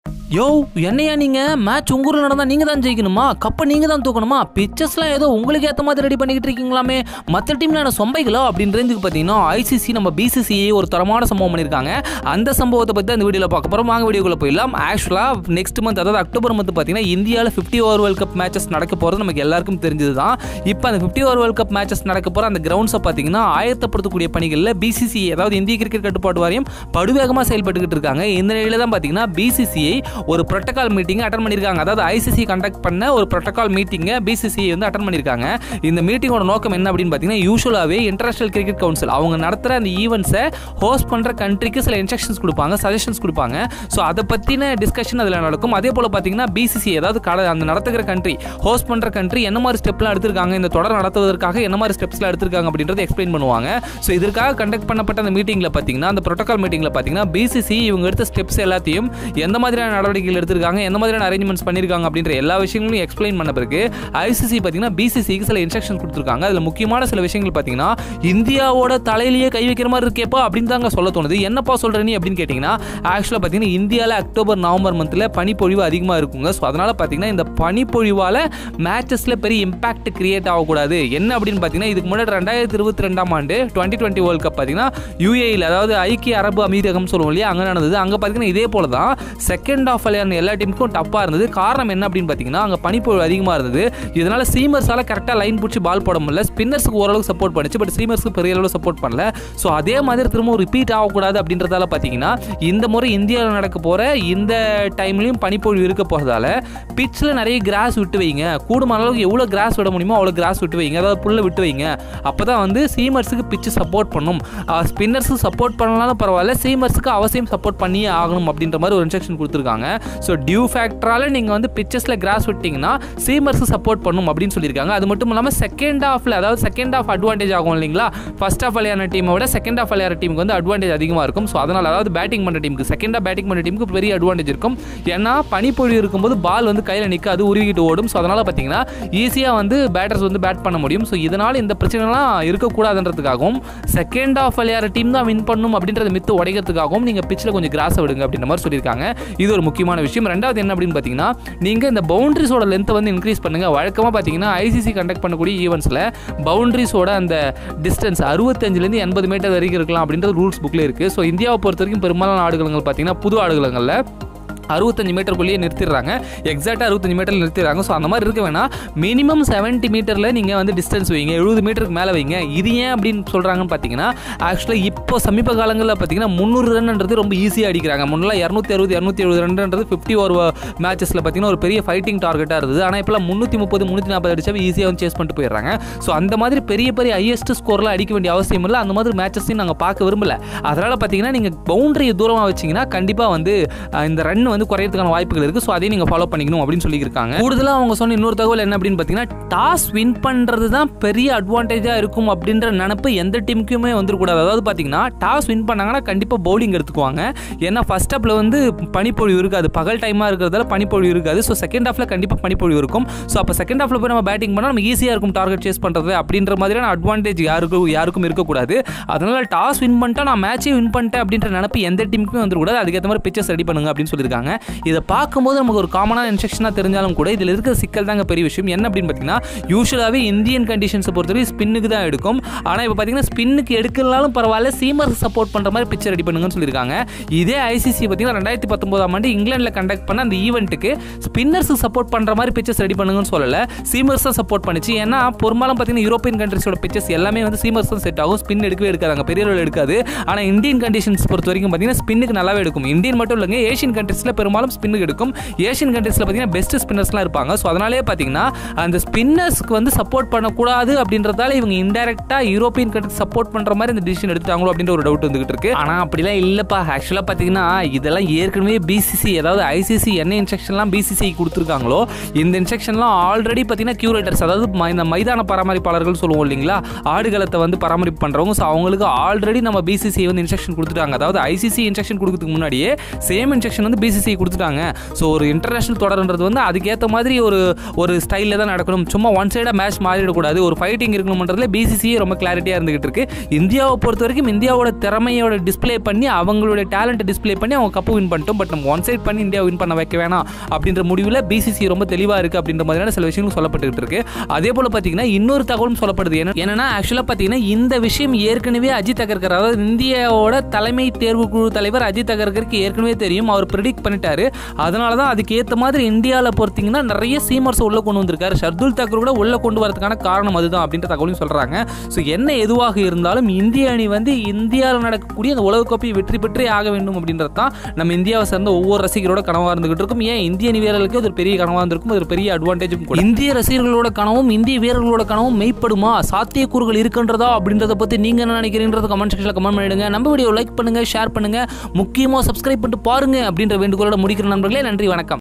யோ என்னையா நீங்க மேட்ச் உங்க ஊர்ல நடந்தா நீங்க தான் ஜெயிக்கணுமா கப்பை நீங்க தான் தூக்கணுமா பிக்சர்ஸ்லாம் ஏதோ உங்களுக்கு ஏத்த மாதிரி ரெடி பண்ணிக்கிட்டு இருக்கீங்களாமே மற்ற டீம்ல நான் சொம்பைகளோ அப்படின்னு ரேஞ்சுக்கு பார்த்தீங்கன்னா ஐசிசி நம்ம பிசிசிஐ ஒரு தரமான சம்பவம் பண்ணியிருக்காங்க அந்த சம்பவத்தை பற்றி அந்த வீடியோவில் பார்க்க போகிறோம் வாங்க வீடியோக்குள்ள போயிடலாம் ஆக்சுவலாக நெக்ஸ்ட் மந்த் அதாவது அக்டோபர் மந்த் பார்த்தீங்கன்னா இந்தியாவில் fifty over world cup matches நடக்க போகிறது நமக்கு எல்லாருக்கும் தெரிஞ்சது தான் இப்போ அந்த fifty over world cup matches நடக்க போகிற அந்த கிரவுண்ட்ஸை பார்த்தீங்கன்னா ஆயத்தப்படுத்தக்கூடிய பணிகளில் பிசிசிஐ அதாவது இந்திய கிரிக்கெட் கட்டுப்பாட்டு வாரியம் படுவேகமாக செயல்பட்டுக்கிட்டு இருக்காங்க இந்த நிலையில தான் பார்த்தீங்கன்னா பிசிசிஐ ஒரு ப்ரோட்டோகால் மீட்டிங் அட்டன் பண்ணியிருக்காங்க அதாவது ஐசிசி கண்டக்ட் பண்ண ஒரு ப்ரோட்டோகால் மீட்டிங்கை பிசிசிஐ வந்து அட்டன் பண்ணியிருக்காங்க இந்த மீட்டிங்கோட நோக்கம் என்ன அப்படின்னு பார்த்தீங்கன்னா யூஸ்வலாகவே இன்டர்நேஷனல் கிரிக்கெட் கவுன்சில் அவங்க நடத்துகிற அந்த ஈவெண்ட்ஸை ஹோஸ்ட் பண்ணுற கண்ட்ரிக்கு சில இன்ஸ்ட்ரக்ஷன்ஸ் கொடுப்பாங்க சஜஷன்ஸ் கொடுப்பாங்க ஸோ அதை பற்றின டிஸ்கஷன் அதில் நடக்கும் அதே போல் பார்த்தீங்கன்னா பிசிசி அதாவது கட அந்த நடத்துகிற கண்ட்ரி ஹோஸ்ட் பண்ணுற கண்ட்ரி என்ன மாதிரி ஸ்டெப்லாம் எடுத்திருக்காங்க இந்த தொடர் நடத்துவதற்காக என்ன மாதிரி ஸ்டெப்ஸ்லாம் எடுத்திருக்காங்க அப்படின்றத எக்ஸ்பிளைன் பண்ணுவாங்க ஸோ இதற்காக கண்டக்ட் பண்ணப்பட்ட அந்த மீட்டிங்கில் பார்த்தீங்கன்னா அந்த ப்ரோட்டோகால் மீட்டிங்கில் பார்த்தீங்கன்னா பிசிசி இவங்க எடுத்த ஸ்டெப்ஸ் எல்லாத்தையும் எந்த மாதிரியான நடவடிக்கைகள் எடுத்திருக்காங்க எந்த மாதிரியான அரேஞ்ச்மெண்ட்ஸ் பண்ணியிருக்காங்க அப்படின்ற எல்லா விஷயங்களையும் எக்ஸ்பிளைன் பண்ண பிறகு ஐசிசி பார்த்தீங்கன்னா பிசிசிக்கு சில இன்ஸ்ட்ரக்ஷன் கொடுத்துருக்காங்க அதில் முக்கியமான சில விஷயங்கள் பார்த்தீங்கன்னா இந்தியாவோட தலையிலேயே கை வைக்கிற மாதிரி இருக்கேப்பா அப்படின்னு தாங்க சொல்ல தோணுது என்னப்பா சொல்கிற நீ அப்படின்னு கேட்டிங்கன்னா ஆக்சுவலாக பார்த்தீங்கன்னா இந்தியாவில் அக்டோபர் நவம்பர் மந்தில் பனிப்பொழிவு அதிகமாக இருக்குங்க ஸோ அதனால் பார்த்தீங்கன்னா இந்த பனிப்பொழிவால் மேட்சஸில் பெரிய இம்பாக்ட் கிரியேட் ஆகக்கூடாது என்ன அப்படின்னு பார்த்தீங்கன்னா இதுக்கு முன்னாடி ரெண்டாயிரத்தி இருபத்தி ரெண்டாம் ஆண்டு டுவெண்ட்டி டுவெண்ட்டி வேர்ல்ட் கப் பார்த்தீங்கன்னா யூஏயில் அதாவது ஐக்கிய அரபு அமீரகம் சொல்லுவோம் இல்லையா அங்கே நடந்தது அங்கே பார்த்தீங்கன்னா இதே போல தான் செகண்ட் ஆஃப் விளையாடின எல்லா டீமுக்கும் டப்பாக இருந்தது காரணம் என்ன அப்படின்னு பார்த்தீங்கன்னா அங்கே பனிப்பொழிவு அதிகமாக இருந்தது இதனால் சீமர்ஸால் கரெக்டாக லைன் பிடிச்சி பால் போட முடியல ஸ்பின்னர்ஸுக்கு ஓரளவுக்கு சப்போர்ட் பண்ணுச்சு பட் சீமர்ஸ்க்கு பெரிய அளவில் சப்போர்ட் பண்ணல ஸோ அதே மாதிரி திரும்ப ரிப்பீட் ஆகக்கூடாது அப்படின்றதால பார்த்தீங்கன்னா இந்த முறை இந்தியாவில் நடக்க போகிற இந்த டைம்லையும் பனிப்பொழிவு இருக்க போகிறதால பிச்சில் நிறைய கிராஸ் விட்டு வைங்க கூடுமான அளவுக்கு எவ்வளோ கிராஸ் விட முடியுமோ அவ்வளோ கிராஸ் விட்டு வைங்க அதாவது புல்லை விட்டு வைங்க அப்போ தான் வந்து சீமர்ஸுக்கு பிச்சு சப்போர்ட் பண்ணும் ஸ்பின்னர்ஸுக்கு சப்போர்ட் பண்ணலாலும் பரவாயில்ல சீமர்ஸுக்கு அவசியம் சப்போர்ட் பண்ணியே ஆகணும் அப்படின்ற மாதிரி ஒரு இன்ஸ்ட்ரக்ஷன் கொடுத்துருக்காங்க ஸோ டியூ ஃபேக்டரால் நீங்கள் வந்து பிச்சஸில் கிராஸ் விட்டிங்கன்னா சீமர்ஸுக்கு சப்போர்ட் பண்ணும் அப்படின்னு சொல்லியிருக்காங்க அது மட்டும் இல்லாமல் செகண்ட் ஹாஃபில் அதாவது செகண்ட் ஹாஃப் அட்வான்டேஜ் ஆகும் இல்லைங்களா ஃபர்ஸ்ட் ஹாஃப் விளையாடுற டீமை விட செகண்ட் ஹாஃப் விளையாடுற டீமுக்கு வந்து அட்வான்டேஜ் அதிகமாக இருக்கும் ஸோ அதனால் அதாவது பேட்டிங் பண்ணுற டீமுக்கு செகண்ட் ஹாஃப் பேட்டிங் பண்ணுற டீமுக்கு பெரிய அட்வான்டேஜ் இருக்கும் ஏன்னா பனிப்பொழிவு இருக்கும்போது பால் வந்து கையில் நிற்காது உருவிக்கிட்டு ஓடும் ஸோ அதனால் பார்த்தீங்கன்னா ஈஸியாக வந்து பேட்டர்ஸ் வந்து பேட் பண்ண முடியும் ஸோ இதனால் இந்த பிரச்சனைலாம் இருக்கக்கூடாதுன்றதுக்காகவும் செகண்ட் ஹாஃப் விளையாடுற டீம் தான் வின் பண்ணும் அப்படின்றத மித்து உடைக்கிறதுக்காகவும் நீங்கள் பிச்சில் கொஞ்சம் கிராஸை விடுங்க அப்படின்ற மாதிரி சொல்லியிருக்காங்க இது ஒரு முக்கியமான விஷயம் ரெண்டாவது என்ன அப்படின்னு பார்த்தீங்கன்னா நீங்கள் இந்த பவுண்டரிஸோட லென்த்தை வந்து இன்க்ரீஸ் பண்ணுங்கள் வழக்கமாக பார்த்தீங்கன்னா ஐசிசி கண்டக்ட் பண்ணக்கூடிய ஈவெண்ட்ஸில் பவுண்டரிஸோட அந்த டிஸ்டன்ஸ் அறுபத்தஞ்சிலேருந்து எண்பது மீட்டர் வரைக்கும் இருக்கலாம் அப்படின்றது ரூல்ஸ் புக்கில் இருக்குது ஸோ இந்தியாவை பொறுத்த வரைக்கும் பெரும்பாலான ஆடுகளங்கள் பார்த்தீங்கன்னா புது ஆடுகளங்களில் அறுபத்தஞ்சு மீட்டருக்குள்ளேயே நிறுத்திடுறாங்க எக்ஸாக்டாக அறுபத்தஞ்சு மீட்டரில் நிறுத்திடுறாங்க ஸோ அந்த மாதிரி இருக்க வேணாம் மினிமம் செவன்ட்டி மீட்டரில் நீங்கள் வந்து டிஸ்டன்ஸ் வைங்க எழுபது மீட்டருக்கு மேலே வைங்க இது ஏன் அப்படின்னு சொல்கிறாங்கன்னு பார்த்தீங்கன்னா ஆக்சுவலாக இப்போ சமீப காலங்களில் பார்த்தீங்கன்னா முந்நூறு ரன்ன்றது ரொம்ப ஈஸியாக அடிக்கிறாங்க முன்னெல்லாம் இரநூத்தி அறுபது இரநூத்தி எழுபது ரன்ன்றது ஃபிஃப்டி ஓவர் மேட்சஸில் பார்த்தீங்கன்னா ஒரு பெரிய ஃபைட்டிங் டார்கெட்டாக இருந்தது ஆனால் இப்போலாம் முந்நூற்றி முப்பது முந்நூற்றி நாற்பது அடிச்சாவே ஈஸியாக வந்து சேஸ் பண்ணிட்டு போயிடுறாங்க ஸோ அந்த மாதிரி பெரிய பெரிய ஹையஸ்ட் ஸ்கோர்லாம் அடிக்க வேண்டிய அவசியம் இல்லை அந்த மாதிரி மேட்சஸையும் நாங்கள் பார்க்க விரும்பல அதனால் பார்த்தீங்கன்னா நீங்கள் பவுண்டரி தூரமாக வச்சிங்கன்னா கண்டிப்பாக வந்து அஹ், இந்த ரன் வந்து குறையறதுக்கான வாய்ப்புகள் இருக்குது ஸோ அதையும் நீங்கள் ஃபாலோ பண்ணிக்கணும் அப்படின்னு சொல்லியிருக்காங்க கூடுதலாக அவங்க சொன்ன இன்னொரு தகவல் என்ன அப்படின்னு பார்த்தீங்கன்னா டாஸ் வின் பண்ணுறது தான் பெரிய அட்வான்டேஜாக இருக்கும் அப்படின்ற நினப்பு எந்த டீமுக்குமே வந்துடக்கூடாது அதாவது பார்த்தீங்கன்னா டாஸ் வின் பண்ணாங்கன்னா கண்டிப்பாக பவுலிங் எடுத்துக்குவாங்க ஏன்னா ஃபர்ஸ்ட் ஹாப்பில் வந்து பனிப்பொழிவு இருக்காது பகல் டைமாக இருக்கிறதால பனிப்பொழிவு இருக்காது ஸோ செகண்ட் ஹாஃபில் கண்டிப்பாக பனிப்பொழிவு இருக்கும் ஸோ அப்போ செகண்ட் ஹாஃபில் போய் நம்ம பேட்டிங் பண்ணால் நம்ம ஈஸியாக இருக்கும் டார்கெட் சேஸ் பண்ணுறது அப்படின்ற மாதிரியான அட்வான்டேஜ் யாருக்கும் யாருக்கும் இருக்கக்கூடாது அதனால் டாஸ் வின் பண்ணிட்டா நான் மேட்சே வின் பண்ணிட்டேன் அப்படின்ற நினப்பு எந்த டீமுக்குமே வந்துடக்கூடாது அதுக்கேற்ற மாதிரி பிக்சர்ஸ் ரெடி பண்ணுங்க அப்படின்னு சொல்லியிருக்காங்க இதை பார்க்கும்போது நமக்கு ஒரு காமனான இன்ஸ்ட்ரக்ஷனாக தெரிஞ்சாலும் கூட இதில் இருக்கிற சிக்கல் தாங்க பெரிய விஷயம் என்ன அப்படின்னு பார்த்தீங்கன்னா யூஸ்வலாகவே இந்தியன் கண்டிஷன்ஸை பொறுத்தவரை ஸ்பின்னுக்கு தான் எடுக்கும் ஆனால் இப்போ பார்த்தீங்கன்னா ஸ்பின்னுக்கு எடுக்கலனாலும் பரவாயில்ல சீமர்ஸ் சப்போர்ட் பண்ணுற மாதிரி பிக்சர் ரெடி பண்ணுங்கன்னு சொல்லியிருக்காங்க இதே ஐசிசி பார்த்தீங்கன்னா ரெண்டாயிரத்தி பத்தொன்பதாம் ஆண்டு இங்கிலாந்தில் கண்டக்ட் பண்ண அந்த ஈவெண்ட்டுக்கு ஸ்பின்னர்ஸுக்கு சப்போர்ட் பண்ணுற மாதிரி பிக்சர்ஸ் ரெடி பண்ணுங்கன்னு சொல்லலை சீமர்ஸ் தான் சப்போர்ட் பண்ணுச்சு ஏன்னா பெரும்பாலும் பார்த்தீங்கன்னா யூரோப்பியன் கண்ட்ரிஸோட பிக்சர்ஸ் எல்லாமே வந்து சீமர்ஸ் தான் செட் ஆகும் ஸ்பின் எடுக்கவே எடுக்காதாங்க பெரிய அளவில் எடுக்காது ஆனால் இந்தியன் கண்டிஷன்ஸ் பொறுத்த வரைக்கும் பார்த்தீங்கன்னா ஸ்பின்னுக்கு நல்லாவே எடுக்கும் இந்தியன் மட்டும் இல்லைங்க ஏஷியன் கண்ட்ரிஸில் பெரும்பாலும் ஸ்பின்னுக்கு எடுக்கும் ஏஷியன் கண்ட்ரிஸில் பார்த்தீங்கன்னா பெஸ்ட் ஸ்பின்னர்ஸ்லாம் இருப்பாங்க ஸோ அதனாலே பார்த்தீங்கன்னா அந்த ஸ்பின்னர்ஸ்க்கு வந்து சப்போர்ட் பண்ணக்கூடாது அப்படின்றதால இவங்க இன்டெரக்டாக யூரோப்பியன் கண்ட்ரி சப்போர்ட் பண்ணுற மாதிரி இந்த டிசிஷன் எடுத்துட்டாங்களோ அப்படின்ற ஒரு டவுட் வந்துகிட்டு இருக்கு ஆனால் அப்படிலாம் இல்லைப்பா ஆக்சுவலாக பார்த்தீங்கன்னா இதெல்லாம் ஏற்கனவே பிசிசி அதாவது ஐசிசி என்ன இன்ஸ்ட்ரக்ஷன்லாம் பிசிசி கொடுத்துருக்காங்களோ இந்த இன்ஸ்ட்ரக்ஷன்லாம் ஆல்ரெடி பார்த்தீங்கன்னா கியூரேட்டர்ஸ் அதாவது ம- இந்த மைதான பராமரிப்பாளர்கள் சொல்லுவோம் இல்லைங்களா ஆடுகளத்தை வந்து பராமரிப்பு பண்ணுறவங்க ஸோ அவங்களுக்கு ஆல்ரெடி நம்ம பிசிசி வந்து இன்ஸ்ட்ரக்ஷன் கொடுத்துட்டாங்க அதாவது ஐசிசி இன்ஸ்ட்ரக்ஷன் கொடுக்கறதுக்கு முன்னாடியே சேம் இன்ஸ்ட்ரக்ஷன் வந்து பிசிசி பிசிசி கொடுத்துட்டாங்க ஸோ ஒரு இன்டர்நேஷனல் தொடர்ன்றது வந்து அதுக்கேற்ற மாதிரி ஒரு ஒரு ஸ்டைலில் தான் நடக்கணும் சும்மா ஒன் சைடாக மேட்ச் மாறிடக்கூடாது ஒரு ஃபைட்டிங் இருக்கணுன்றதுல பிசிசி ரொம்ப கிளாரிட்டியாக இருந்துகிட்டு இருக்கு இந்தியாவை பொறுத்த வரைக்கும் இந்தியாவோட திறமையோட டிஸ்ப்ளே பண்ணி அவங்களோட டேலண்ட் டிஸ்ப்ளே பண்ணி அவங்க கப்பு வின் பண்ணிட்டோம் பட் நம்ம ஒன் சைட் பண்ணி இந்தியா வின் பண்ண வைக்க வேணாம் அப்படின்ற முடிவில் பிசிசி ரொம்ப தெளிவாக இருக்குது அப்படின்ற மாதிரியான சில விஷயங்கள் சொல்லப்பட்டுக்கிட்டு இருக்கு அதே போல் பார்த்தீங்கன்னா இன்னொரு தகவலும் சொல்லப்படுது என்ன என்னன்னா ஆக்சுவலாக பார்த்தீங்கன்னா இந்த விஷயம் ஏற்கனவே அஜித் அகர்கர் அதாவது இந்தியாவோட தலைமை தேர்வு குழு தலைவர் அஜித் அகர்கருக்கு ஏற்கனவே தெரியும் அவர் ப்ரிடிக்ட் பண்ணிட்டாரு அதனால தான் அதுக்கு ஏற்ற மாதிரி இந்தியாவில் பொறுத்தீங்கன்னா நிறைய சீமர்ஸ் உள்ள கொண்டு வந்திருக்காரு ஷர்துல் தாக்கூர் கூட உள்ள கொண்டு வரதுக்கான காரணம் அதுதான் அப்படின்ற தகவலையும் சொல்றாங்க ஸோ என்ன எதுவாக இருந்தாலும் இந்திய அணி வந்து இந்தியாவில் நடக்கக்கூடிய அந்த உலகக்கோப்பையை வெற்றி பெற்றே ஆக வேண்டும் அப்படின்றது தான் நம்ம இந்தியாவை சேர்ந்த ஒவ்வொரு ரசிகரோட கனவாக இருந்துகிட்டு இருக்கும் ஏன் இந்திய அணி வீரர்களுக்கு அது ஒரு பெரிய கனவாக இருந்திருக்கும் அது ஒரு பெரிய அட்வான்டேஜும் கூட இந்திய ரசிகர்களோட கனவும் இந்திய வீரர்களோட கனவும் மெய்ப்படுமா சாத்தியக்கூறுகள் இருக்கின்றதா அப்படின்றத பற்றி நீங்கள் என்ன நினைக்கிறீங்கிறத கமெண்ட் செக்ஷனில் கமெண்ட் பண்ணிடுங்க நம்ம வீடியோ லைக் பண்ணுங்க ஷேர் பண்ணுங்க முக்கியமாக சப்ஸ்கிரைப் பண்ணிட்டு பாருங்க அப்படின்ற வேண்டுகோளோட முடிக்கிற நண்பர்களே நன்றி வணக்கம்